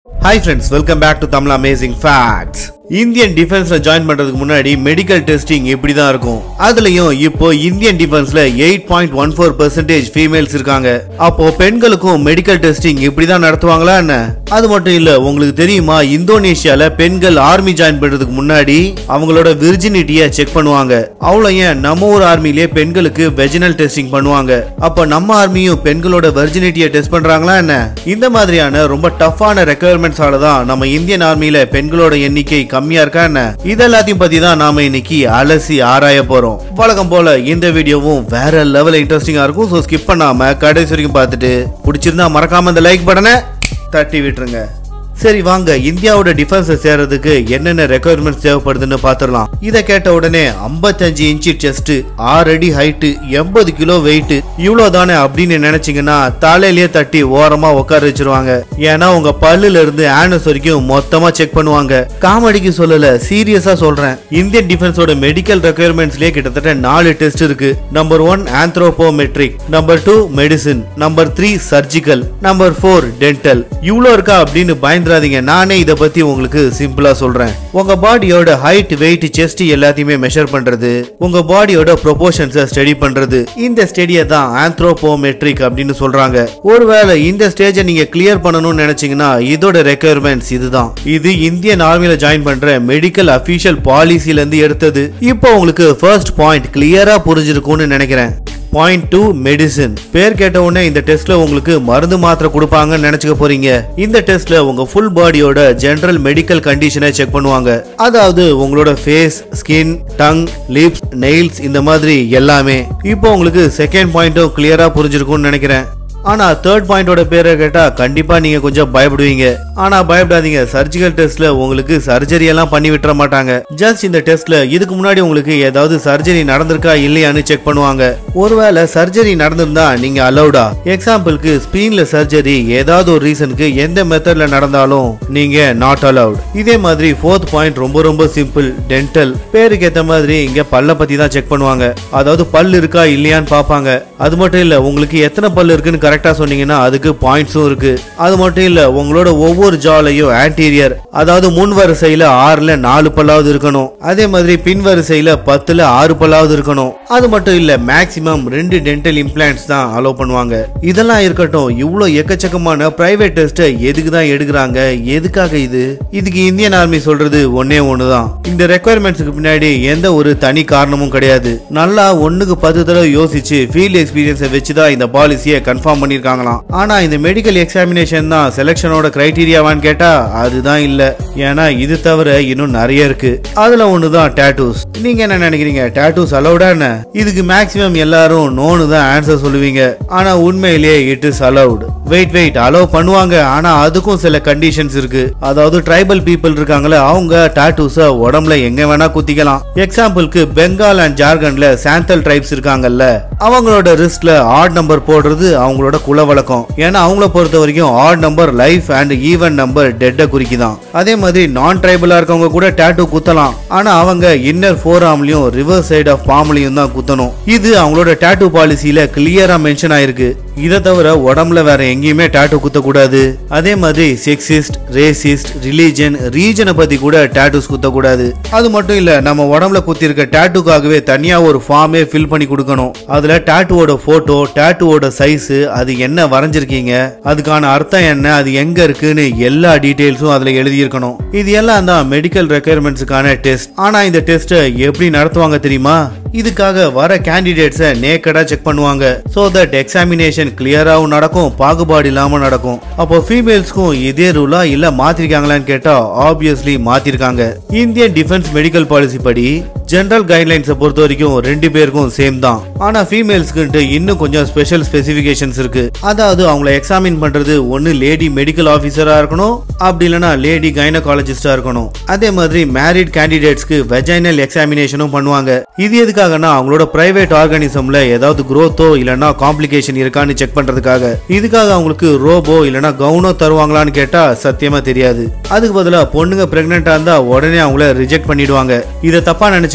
hi friends welcome back to Tamil amazing facts Indian டிஃபென்ஸ்ல join பண்றதுக்கு முன்னாடி மெடிக்கல் டெஸ்டிங் இப்படி தான் இருக்கும் அதுலயும் இப்போ இந்தியன் டிஃபென்ஸ்ல eight point one four percentage females இருக்காங்க அப்போ பெண்களுக்கும் மெடிக்கல் டெஸ்டிங் இப்படி தான் நடத்துவாங்களா என்ன அது மட்டும் இல்ல உங்களுக்கு தெரியுமா இந்தோனேஷியால பெண்கள் ஆர்மி ஜாயின் பண்றதுக்கு முன்னாடி அவங்களோட விர்ஜினிட்டிய செக் பண்ணுவாங்க அவ்வளோ ஏன் நம்ம ஊர் ஆர்மிலே பெண்களுக்கு வெஜினல் டெஸ்டிங் பண்ணுவாங்க அப்ப நம்ம ஆர்மியும் பெண்களோட வெர்ஜினிட்டியை டெஸ்ட் பண்றாங்களா என்ன இந்த மாதிரியான ரொம்ப டஃப்பான ரெக்குயர்மெண்ட்ஸால தான் நம்ம இந்தியன் ஆர்மியில பெண்களோட எண்ணிக்கை கம்மியா இருக்கா என்ன இதெல்லாத்தையும் பத்தி தான் நாம இன்னைக்கு அலசி ஆராய போறோம் வழக்கம் போல இந்த வீடியோவும் வேற லெவல் இன்ட்ரெஸ்டிங்கா இருக்கும் ஸோ ஸ்கிப் பண்ணாம கடைசி வரைக்கும் பார்த்துட்டு பிடிச்சிருந்தா மறக்காம இந்த லைக் பட்டனை தட்டி விட்டுருங்க சரி வாங்க இந்தியாவோட டிஃபென்ஸ் சேர்றதுக்கு என்னென்ன ரெக்குயர்மெண்ட்ஸ் தேவைப்படுதுன்னு பார்த்துடலாம் இதை கேட்ட உடனே 55 இன்ச்சு செஸ்ட் ஆறு அடி ஹைட்டு எண்பது கிலோ வெயிட் இவ்வளோ தானே அப்படின்னு நினைச்சீங்கன்னா தலையிலேயே தட்டி ஓரமா உட்கார வச்சிருவாங்க ஏன்னா உங்க பல்லுல இருந்து ஆனஸ் வரைக்கும் மொத்தமா செக் பண்ணுவாங்க காமெடிக்கு சொல்லல சீரியஸா சொல்றேன் இந்தியன் டிஃபென்ஸோட மெடிக்கல் ரெக்குயர்மெண்ட்ஸ்லயே கிட்டத்தட்ட நாலு டெஸ்ட் இருக்கு number one anthropometric number two medicine number three surgical number four dental இவ்வளோ இருக்கா அப்படின்னு பயந்துராதீங்க நானே இதை பத்தி உங்களுக்கு சிம்பிளா சொல்றேன் உங்க பாடியோட ஹைட் வெயிட் செஸ்ட் எல்லாத்தையுமே மெஷர் பண்றது உங்க பாடியோட ப்ரொபோர்ஷன்ஸை ஸ்டடி பண்றது இந்த ஸ்டடியை தான் ஆந்த்ரோபோமெட்ரிக் அப்படின்னு சொல்றாங்க ஒருவேளை இந்த ஸ்டேஜை நீங்க கிளியர் பண்ணணும்னு நினைச்சீங்கன்னா இதோட ரெக்குயர்மெண்ட்ஸ் இதுதான் இது இந்தியன் ஆர்மியில ஜாயின் பண்ற மெடிக்கல் அபிஷியல் பாலிசில இருந்து எடுத்தது இப்போ உங்களுக்கு ஃபர்ஸ்ட் பாயிண்ட் கிளியரா புரிஞ்சிருக்கும்னு நினைக்கிறேன் பாயிண்ட் டூ மெடிசின் பேர் கேட்ட உடனே இந்த டெஸ்ட்ல உங்களுக்கு மருந்து மாத்திரை கொடுப்பாங்கன்னு நினைச்சுக்க போறீங்க இந்த டெஸ்ட்ல உங்க ஃபுல் பாடியோட ஜெனரல் மெடிக்கல் கண்டிஷனை செக் பண்ணுவாங்க அதாவது உங்களோட face skin tongue lips nails இந்த மாதிரி எல்லாமே இப்போ உங்களுக்கு செகண்ட் பாயிண்ட்டும் கிளியரா புரிஞ்சிருக்கும்னு நினைக்கிறேன் ஆனா தேர்ட் பாயிண்டோட பேரை கேட்டா கண்டிப்பா நீங்க கொஞ்சம் பயப்படுவீங்க ஆனா பயப்படாதீங்க சர்ஜிக்கல் டெஸ்ட்ல உங்களுக்கு சர்ஜரி எல்லாம் பண்ணி விட்டுற மாட்டாங்க ஜஸ்ட் இந்த டெஸ்ட்ல இதுக்கு முன்னாடி உங்களுக்கு ஏதாவது சர்ஜரி நடந்திருக்கா இல்லையான்னு செக் பண்ணுவாங்க ஒருவேளை சர்ஜரி நடந்திருந்தா நீங்க அலௌடா எக்ஸாம்பிளுக்கு ஸ்பீன்ல சர்ஜரி ஏதாவது ஒரு ரீசனுக்கு எந்த மெத்தட்ல நடந்தாலும் நீங்க நாட் அலௌட் இதே மாதிரி ஃபோர்த் பாயிண்ட் ரொம்ப ரொம்ப சிம்பிள் டென்டல் பேருக்கு ஏத்த மாதிரி இங்க பல்ல பத்தி தான் செக் பண்ணுவாங்க அதாவது பல் இருக்கா இல்லையான்னு பாப்பாங்க அது மட்டும் இல்ல உங்களுக்கு எத்தனை பல் இருக்குன்னு கரெக்டா சொன்னீங்கன்னா அதுக்கு பாயிண்ட்ஸும் இருக்கு அது மட்டும் இல்ல உங்களோட ஒவ்வொரு ஜாலையும் ஆன்டீரியர் அதாவது முன் வரிசையில ஆறுல நாலு பல்லாவது இருக்கணும் அதே மாதிரி பின் வரிசையில பத்துல ஆறு பல்லாவது இருக்கணும் அது மட்டும் இல்ல மேக்சிமம் ரெண்டு டென்டல் இம்ப்ளான்ட்ஸ் தான் அலோவ் பண்ணுவாங்க இதெல்லாம் இருக்கட்டும் இவ்வளவு எக்கச்சக்கமான பிரைவேட் டெஸ்ட் எதுக்கு தான் எடுக்கிறாங்க எதுக்காக இது இதுக்கு இந்தியன் ஆர்மி சொல்றது ஒன்னே ஒண்ணுதான் இந்த ரெக்குயர்மெண்ட்ஸ்க்கு பின்னாடி எந்த ஒரு தனி காரணமும் கிடையாது நல்லா ஒண்ணுக்கு பத்து தடவை யோசிச்சு ஃபீல்ட் எக்ஸ்பீரியன்ஸை வச்சுதான் இந்த பாலிசியை கன்ஃபார்ம் பண்ணிருக்காங்களாம் ஆனா இந்த மெடிக்கல் எக்ஸாமினேஷன் தான் செலெக்ஷனோட கிரைட்டீரியாவான்னு கேட்டா அதுதான் இல்ல ஏன்னா இது தவிர இன்னும் நிறைய இருக்கு அதுல ஒண்ணுதான் டேட்டூஸ் நீங்க என்ன நினைக்கிறீங்க டேட்டூஸ் அலௌடா என்ன இதுக்கு மேக்ஸிமம் எல்லாரும் நோனு தான் ஆன்சர் சொல்லுவீங்க ஆனா உண்மையிலேயே it is allowed wait wait allow பண்ணுவாங்க ஆனா அதுக்கும் சில கண்டிஷன்ஸ் இருக்கு அதாவது ட்ரைபல் பீப்புள் இருக்காங்களே அவங்க டாட்டூஸ உடம்புல எங்க வேணா குத்திக்கலாம் எக்ஸாம்பிளுக்கு பெங்கால் அண்ட் ஜார்க்கண்ட்ல சாந்தல் ட்ரைப்ஸ் இருக்காங்கல்ல அவங்களோட ரிஸ்ட்ல ஆட் நம்பர் போடுறது அவங்களோட குல வழக்கம் ஏன்னா அவங்கள பொறுத்த வரைக்கும் odd number life and even number டெட்டை குறிக்குதான் அதே மாதிரி நான் ட்ரைபலா இருக்கவங்க கூட டாட்டூ குத்தலாம் ஆனா அவங்க இன்னர் ஃபோர் ஆம்லயும் ரிவர்ஸ் சைடு ஆஃப் பாம்லயும் தான் குத்தணும் இது அவங்களோட டாட்டூ பாலிசியில கிளியரா மென்ஷன் ஆயிருக்கு இதை தவிர உடம்புல வேற எங்கேயுமே டாட்டூ குத்தக்கூடாது அதே மாதிரி செக்ஸிஸ்ட் ரேசிஸ்ட் ரிலீஜன் ரீஜனை பத்தி கூட டாட்டூஸ் குத்தக்கூடாது அது மட்டும் இல்ல நம்ம உடம்புல குத்தி இருக்க டாட்டூக்காகவே தனியா ஒரு ஃபார்மே ஃபில் பண்ணி கொடுக்கணும் அதுல டாட்டூவோட போட்டோ டாட்டூவோட சைஸ் அது என்ன வரைஞ்சிருக்கீங்க அதுக்கான அர்த்தம் என்ன அது எங்க இருக்குன்னு எல்லா டீடைல்ஸும் அதுல எழுதியிருக்கணும் இது எல்லாம் தான் மெடிக்கல் ரெக்குயர்மெண்ட்ஸுக்கான டெஸ்ட் ஆனா இந்த டெஸ்ட்டை எப்படி நடத்துவாங்க தெரியுமா இதுக்காக வர கேண்டிடேட்ஸை நேக்கடா செக் பண்ணுவாங்க சோ தட் எக்ஸாமினேஷன் கிளியராகவும் நடக்கும் பாகுபாடு இல்லாம நடக்கும் அப்போ ஃபீமேல்ஸ்க்கும் இதே ரூலா இல்ல மாத்திருக்காங்களான்னு கேட்டா ஆப்வியஸ்லி மாத்திருக்காங்க இந்தியன் டிஃபென்ஸ் மெடிக்கல் பாலிசி படி ஜெனரல் கைட்லைன்ஸை பொறுத்த வரைக்கும் ரெண்டு பேருக்கும் சேம் தான் ஆனா ஃபீமேல்ஸ்க்குன்ட்டு இன்னும் கொஞ்சம் ஸ்பெஷல் ஸ்பெசிஃபிகேஷன்ஸ் இருக்கு அதாவது அவங்கள எக்ஸாமின் பண்றது ஒன்னு லேடி மெடிக்கல் ஆஃபீஸரா இருக்கணும் அப்படி இல்லைன்னா லேடி கைனகாலஜிஸ்டா இருக்கணும் அதே மாதிரி மேரிட் கேண்டிடேட்ஸ்க்கு வெஜைனல் எக்ஸாமினேஷனும் பண்ணுவாங்க இது எதுக்காகனா அவங்களோட பிரைவேட் ஆர்கானிசம்ல ஏதாவது growth-ஓ இல்லைன்னா காம்ப்ளிகேஷன் இருக்கான்னு செக் பண்றதுக்காக இதுக்காக அவங்களுக்கு ரோபோ இல்லைன்னா கவுனோ தருவாங்களான்னு கேட்டா சத்தியமா தெரியாது அதுக்கு பதிலா பொண்ணுங்க பிரெக்னெண்டா இருந்தா உடனே அவங்கள ரிஜெக்ட் பண்ணிடுவாங்க இதை தப்பா நினைச்சுக்க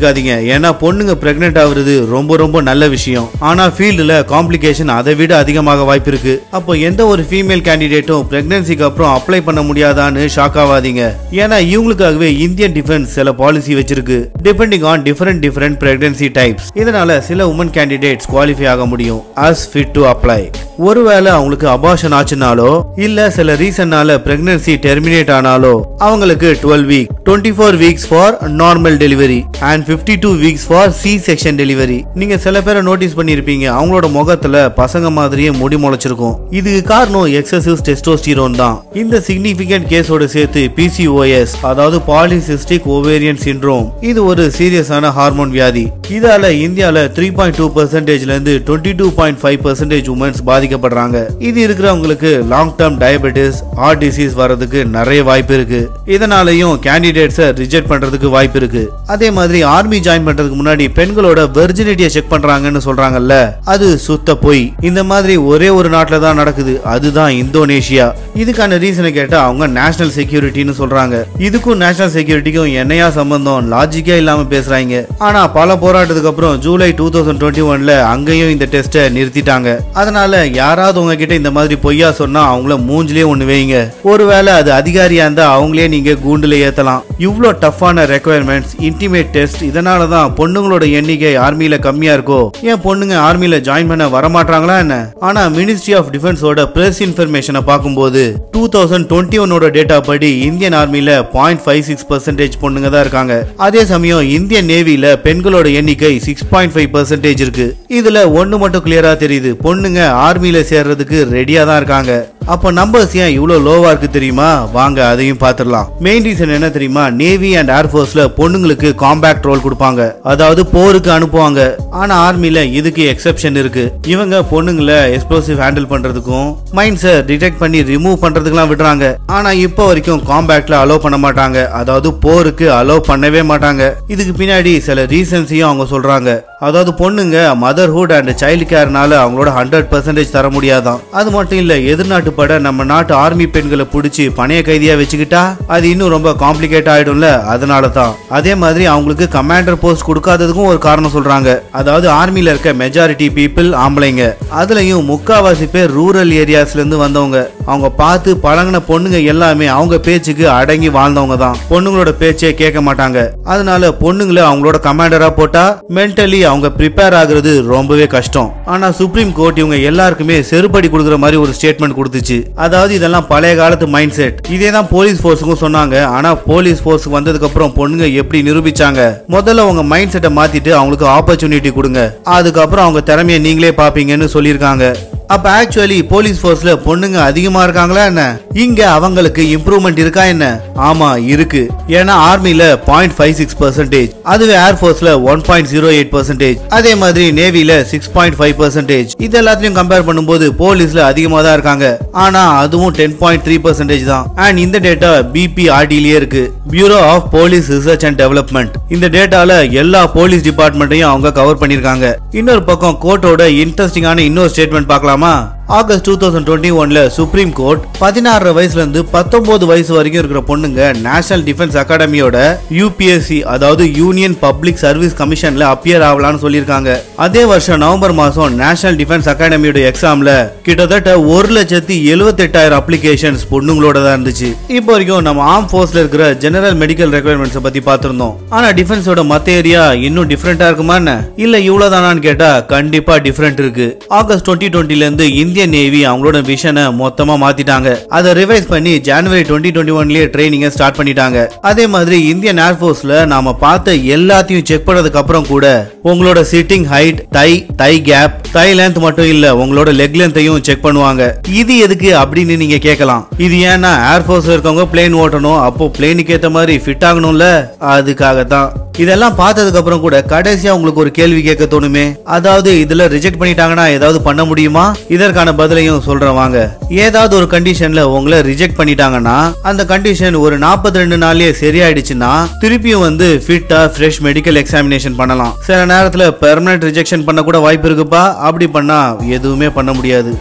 எடுக்காதீங்க ஏன்னா பொண்ணுங்க பிரெக்னென்ட் ஆகுறது ரொம்ப ரொம்ப நல்ல விஷயம் ஆனா ஃபீல்டுல காம்ப்ளிகேஷன் அதை விட அதிகமாக வாய்ப்பு இருக்கு அப்போ எந்த ஒரு ஃபீமேல் கேண்டிடேட்டும் பிரெக்னன்சிக்கு அப்புறம் அப்ளை பண்ண முடியாதான்னு ஷாக் ஆகாதீங்க ஏன்னா இவங்களுக்காகவே இந்தியன் டிஃபென்ஸ் சில பாலிசி வச்சிருக்கு depending on different different pregnancy types இதனால சில உமன் கேண்டிடேட்ஸ் குவாலிஃபை ஆக முடியும் அஸ் ஃபிட் டு அப்ளை ஒருவேளை அவங்களுக்கு அபாஷன் ஆச்சுனாலோ இல்ல சில ரீசன்னால பிரெக்னன்சி டெர்மினேட் ஆனாலோ அவங்களுக்கு twelve week twenty four weeks for normal delivery and fifty two weeks for C section delivery நீங்க சில பேரை நோட்டீஸ் பண்ணிருப்பீங்க அவங்களோட முகத்துல பசங்க மாதிரியே முடி முளைச்சிருக்கும் இதுக்கு காரணம் எக்ஸசிவ் டெஸ்டோஸ்டிரோன் தான் இந்த சிக்னிபிகன்ட் கேஸோட சேர்த்து பிசிஓஎஸ் அதாவது பாலிசிஸ்டிக் ஓவேரியன் சிண்ட்ரோம் இது ஒரு சீரியஸான ஹார்மோன் வியாதி இதால இந்தியால த்ரீ பாயிண்ட் டூ பர்சன்டேஜ்ல இருந்து twenty two point five percentage womens பாதிக்கப்படுறாங்க இது இருக்கிறவங்களுக்கு long term diabetes heart disease வர்றதுக்கு நிறைய வாய்ப்பு இருக்கு இதனாலையும் கேண்டிடேட்ஸை ரிஜெக்ட் பண்றதுக்கு வாய்ப்பு இருக்கு அதே மாதிரி ஆர்மி ஜாயின் பண்றதுக்கு முன்னாடி பெண்களோட வெர்ஜினிட்டியை செக் பண்றாங்கன்னு சொல்றாங்கல்ல அது சுத்த பொய் இந்த மாதிரி ஒரே ஒரு நாட்டில் தான் நடக்குது அதுதான் இந்தோனேஷியா இதுக்கான ரீசனை கேட்டா அவங்க நேஷனல் செக்யூரிட்டின்னு சொல்றாங்க இதுக்கும் நேஷனல் செக்யூரிட்டிக்கும் என்னையா சம்பந்தம் லாஜிக்கா இல்லாம பேசுறாங்க ஆனா பல போராட்டத்துக்கு அப்புறம் ஜூலை டூ தௌசண்ட் டுவெண்ட்டி ஒன்ல அங்கேயும் இந்த டெஸ்ட்டை நிறுத்திட்டாங்க அதனால யாராவது உங்ககிட்ட இந்த மாதிரி பொய்யா சொன்னா அவங்கள மூஞ்சிலே ஒண்ணு வைங்க ஒருவேளை அது அதிகாரியா இருந்தா அவங்களே நீங்க கூண்டுல ஏத்தலாம் இவ்ளோ டஃப்பான ரெக்குவயர்மெண்ட்ஸ் இன்டிமேட் டெஸ்ட் இதனால தான் பொண்ணுங்களோட எண்ணிக்கை ஆர்மியில கம்மியா இருக்கோ ஏன் பொண்ணுங்க ஆர்மியில ஜாயின் பண்ண வரமாட்டாங்களா என்ன ஆனா மினிஸ்ட்ரி ஆஃப் டிஃபென்ஸோட பிரஸ் இன்ஃபர்மேஷனை பார்க்கும்போது டூ தௌசண்ட் டுவெண்ட்டி ஒன்னோட டேட்டா படி இந்தியன் ஆர்மியில பாயிண்ட் ஃபைவ் சிக்ஸ் பர்சன்டேஜ் பொண்ணுங்க தான் இருக்காங்க அதே சமயம் இந்தியன் நேவியில பெண்களோட எண்ணிக்கை சிக்ஸ் பாயிண்ட் ஃபைவ் பர்சன்டேஜ் இருக்கு இதுல ஒண்ணு மட்டும் கிளியரா தெரியுது பொண்ணுங்க ஆர்மியில சேர்றதுக்கு ரெடியா தான் இருக்காங்க அப்போ நம்பர்ஸ் ஏன் இவ்வளோ லோவா இருக்கு தெரியுமா வாங்க அதையும் பார்த்துடலாம் மெயின் ரீசன் என்ன தெரியுமா நேவி அண்ட் ஏர்ஃபோர்ஸ்ல பொண்ணுங்களுக்கு காம்பேக்ட் ரோல் கொடுப்பாங்க அதாவது போருக்கு அனுப்புவாங்க ஆனா ஆர்மில இதுக்கு எக்ஸெப்ஷன் இருக்கு இவங்க பொண்ணுங்களை எக்ஸ்ப்ளோசிவ் ஹேண்டில் பண்றதுக்கும் மைண்ட்ஸை டிடெக்ட் பண்ணி ரிமூவ் பண்றதுக்குலாம் விடுறாங்க ஆனா இப்போ வரைக்கும் காம்பேக்ட்ல அலோவ் பண்ண மாட்டாங்க அதாவது போருக்கு அலோவ் பண்ணவே மாட்டாங்க இதுக்கு பின்னாடி சில ரீசன்ஸையும் அவங்க சொல்றாங்க அதாவது பொண்ணுங்க மதர்ஹுட் அண்ட் சைல்டு கேர்னால அவங்களோட ஹண்ட்ரட் பர்சன்டேஜ் தர முடியாதான் அது மட்டும் இல்ல எதிர்நாட்டு பட நம்ம நாட்டு ஆர்மி பெண்களை பிடிச்சி பணைய கைதியா வச்சுக்கிட்டா அது இன்னும் ரொம்ப காம்ப்ளிகேட் ஆயிடும்ல அதனால தான் அதே மாதிரி அவங்களுக்கு கமாண்டர் போஸ்ட் கொடுக்காததுக்கும் ஒரு காரணம் சொல்றாங்க அதாவது ஆர்மில இருக்க மெஜாரிட்டி பீப்புள் ஆம்பளைங்க அதுலயும் முக்காவாசி பேர் ரூரல் ஏரியாஸ்ல இருந்து வந்தவங்க அவங்க பார்த்து பழங்கின பொண்ணுங்க எல்லாமே அவங்க பேச்சுக்கு அடங்கி வாழ்ந்தவங்க தான் பொண்ணுங்களோட பேச்சே கேட்க மாட்டாங்க அதனால பொண்ணுங்களை அவங்களோட கமாண்டரா போட்டா மென்டலி அவங்க ப்ரிப்பேர் ஆகுறது ரொம்பவே கஷ்டம் ஆனா சுப்ரீம் கோர்ட் இவங்க எல்லாருக்குமே செருப்படி கொடுக்குற மாதிரி ஒரு ஸ்டேட்மெண்ட் கொடுத்துச்சு அதாவது இதெல்லாம் பழைய காலத்து மைண்ட் செட் இதே தான் போலீஸ் ஃபோர்ஸுக்கும் சொன்னாங்க ஆனா போலீஸ் ஃபோர்ஸ் வந்ததுக்கு அப்புறம் பொண்ணுங்க எப்படி நிரூபிச்சாங்க முதல்ல உங்க மைண்ட் செட்டை மாத்திட்டு அவங்களுக்கு ஆப்பர்ச்சுனிட்டி கொடுங்க அதுக்கப்புறம் அவங்க திறமையை நீங்களே பாப்பீங்கன்னு சொல்லியிருக்காங்க அப்ப ஆக்சுவலி போலீஸ் ஃபோர்ஸ்ல பொண்ணுங்க அதிகமா இருக்காங்களா என்ன இங்க அவங்களுக்கு இம்ப்ரூவ்மெண்ட் இருக்கா என்ன ஆமா இருக்கு ஏன்னா ஆர்மில பாயிண்ட் ஃபைவ் சிக்ஸ் பர்சன்டேஜ் அதுவே ஏர்ஃபோர்ஸ்ல one point zero eight percentage அதே மாதிரி நேவில சிக்ஸ் பாயிண்ட் ஃபைவ் பர்சன்டேஜ் இது எல்லாத்தையும் கம்பேர் பண்ணும்போது போலீஸ்ல அதிகமா தான் இருக்காங்க ஆனா அதுவும் டென் பாயிண்ட் த்ரீ பர்சன்டேஜ் தான் அண்ட் இந்த டேட்டா பிபி ஆர்டிலேயே இருக்கு bureau of police research and development இந்த டேட்டால எல்லா போலீஸ் டிபார்ட்மெண்ட்டையும் அவங்க கவர் பண்ணிருக்காங்க இன்னொரு பக்கம் கோர்ட்டோட இன்ட்ரெஸ்டிங்கான இன்னொரு ஸ்டேட்மெண்ட் பார்க்கலாமா ஆகஸ்ட் டூ தௌசண்ட் டுவெண்ட்டி ஒன்ல சுப்ரீம் கோர்ட் பதினாறு வயசுல இருந்து பத்தொன்பது வயசு வரைக்கும் இருக்கிற பொண்ணுங்க நேஷனல் டிஃபென்ஸ் அகாடமியோட யூபிஎஸ்சி அதாவது யூனியன் பப்ளிக் சர்வீஸ் கமிஷன்ல அப்பியர் ஆகலாம்னு சொல்லியிருக்காங்க அதே வருஷம் நவம்பர் மாசம் நேஷனல் டிஃபென்ஸ் அகாடமியோட எக்ஸாம்ல கிட்டத்தட்ட ஒரு லட்சத்தி எழுபத்தெட்டாயிரம் அப்ளிகேஷன்ஸ் பொண்ணுங்களோட தான் இருந்துச்சு இப்போ வரைக்கும் நம்ம ஆர்ம் ஃபோர்ஸ்ல இருக்கிற ஜெனரல் மெடிக்கல் ரெக்குயர்மெண்ட்ஸ் பத்தி பார்த்திருந்தோம் ஆனா டிஃபென்ஸோட மத்த ஏரியா இன்னும் டிஃபரெண்டா இருக்குமா என்ன இல்ல இவ்வளவுதானான்னு கேட்டா கண்டிப்பா டிஃபரெண்ட் இருக்கு ஆகஸ்ட் டுவெண்ட்டி டுவெண்ட்டில இருந்து இந்தியன் நேவி அவங்களோட விஷனை மொத்தமா மாத்திட்டாங்க அதை ரிவைஸ் பண்ணி ஜனவரி டுவெண்ட்டி டுவெண்ட்டி ஒன்லயே ட்ரைனிங்க ஸ்டார்ட் பண்ணிட்டாங்க அதே மாதிரி இந்தியன் ஏர்ஃபோர்ஸ்ல நாம பார்த்த எல்லாத்தையும் செக் பண்ணதுக்கு அப்புறம் கூட உங்களோட sitting height thigh thigh gap thigh length மட்டும் இல்ல உங்களோட லெக் லென்த்தையும் செக் பண்ணுவாங்க இது எதுக்கு அப்படின்னு நீங்க கேட்கலாம் இது ஏன்னா ஏர்ஃபோர்ஸ்ல இருக்கவங்க பிளேன் ஓட்டணும் அப்போ பிளேனுக்கு ஏத்த மாதிரி ஃபிட் ஆகணும்ல அதுக்காக தான் இதெல்லாம் பார்த்ததுக்கு அப்புறம் கூட கடைசியா உங்களுக்கு ஒரு கேள்வி கேட்க தோணுமே அதாவது இதுல ரிஜெக்ட் பண்ணிட்டாங்கன்னா ஏதாவது பண்ண முடியுமா இதற்கான பதிலையும் சொல்றேன் வாங்க ஏதாவது ஒரு கண்டிஷன்ல உங்களை ரிஜெக்ட் பண்ணிட்டாங்கன்னா அந்த கண்டிஷன் ஒரு 42 ரெண்டு நாள்லயே சரியாயிடுச்சுன்னா திருப்பியும் வந்து ஃபிட்டா ஃப்ரெஷ் மெடிக்கல் எக்ஸாமினேஷன் பண்ணலாம் சில நேரத்துல பெர்மனன்ட் ரிஜெக்ஷன் பண்ண கூட வாய்ப்பு இருக்குப்பா அப்படி பண்ணா எதுவுமே பண்ண முடியாது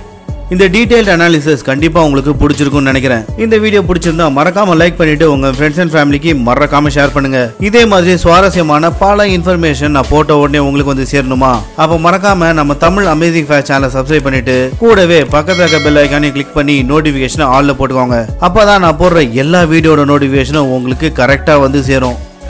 இந்த டீடைல்ட் அனாலிசிஸ் கண்டிப்பா உங்களுக்கு பிடிச்சிருக்கும்னு நினைக்கிறேன் இந்த வீடியோ பிடிச்சிருந்தா மறக்காம லைக் பண்ணிட்டு உங்க ஃப்ரெண்ட்ஸ் அண்ட் ஃபேமிலிக்கு மறக்காம ஷேர் பண்ணுங்க இதே மாதிரி சுவாரஸ்யமான பல இன்ஃபர்மேஷன் நான் போட்ட உடனே உங்களுக்கு வந்து சேரணுமா அப்ப மறக்காம நம்ம தமிழ் அமேசிங் ஃபேர் சேனலை சப்ஸ்கிரைப் பண்ணிட்டு கூடவே பக்கத்துல இருக்க பெல் ஐக்கானையும் கிளிக் பண்ணி நோட்டிபிகேஷன் ஆல்ல போட்டுக்கோங்க அப்பதான் நான் போடுற எல்லா வீடியோட நோட்டிபிகேஷனும் உங்களுக்கு கரெக்டா வந்து சேரும்